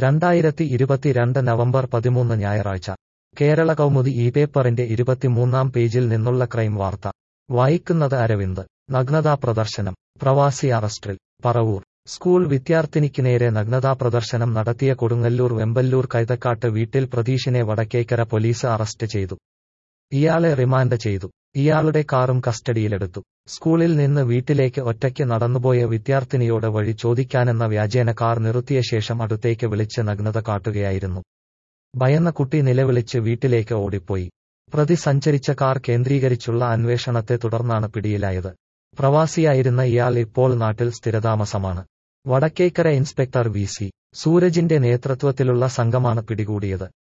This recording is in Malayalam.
രണ്ടായിരത്തി ഇരുപത്തിരണ്ട് നവംബർ പതിമൂന്ന് ഞായറാഴ്ച കേരള കൗമുദി ഈ പേപ്പറിന്റെ ഇരുപത്തിമൂന്നാം പേജിൽ നിന്നുള്ള ക്രൈം വാർത്ത വായിക്കുന്നത് അരവിന്ദ് നഗ്നതാ പ്രദർശനം പ്രവാസി അറസ്റ്റിൽ പറവൂർ സ്കൂൾ വിദ്യാർത്ഥിനിക്ക് നേരെ നഗ്നതാ പ്രദർശനം നടത്തിയ കൊടുങ്ങല്ലൂർ വെമ്പല്ലൂർ കൈതക്കാട്ട് വീട്ടിൽ പ്രതീഷിനെ വടക്കേക്കര പോലീസ് അറസ്റ്റ് ചെയ്തു ഇയാളെ റിമാൻഡ് ചെയ്തു ഇയാളുടെ കാറും കസ്റ്റഡിയിലെടുത്തു സ്കൂളിൽ നിന്ന് വീട്ടിലേക്ക് ഒറ്റയ്ക്ക് നടന്നുപോയ വിദ്യാർത്ഥിനിയോട് വഴി ചോദിക്കാനെന്ന വ്യാജേന കാർ നിർത്തിയ ശേഷം അടുത്തേക്ക് വിളിച്ച് നഗ്നത കാട്ടുകയായിരുന്നു ഭയന്ന കുട്ടി നിലവിളിച്ച് വീട്ടിലേക്ക് ഓടിപ്പോയി പ്രതി സഞ്ചരിച്ച കാർ കേന്ദ്രീകരിച്ചുള്ള അന്വേഷണത്തെ തുടർന്നാണ് പിടിയിലായത് പ്രവാസിയായിരുന്ന ഇയാൾ ഇപ്പോൾ നാട്ടിൽ സ്ഥിരതാമസമാണ് വടക്കേക്കര ഇൻസ്പെക്ടർ വി സി സൂരജിന്റെ നേതൃത്വത്തിലുള്ള സംഘമാണ് പിടികൂടിയത്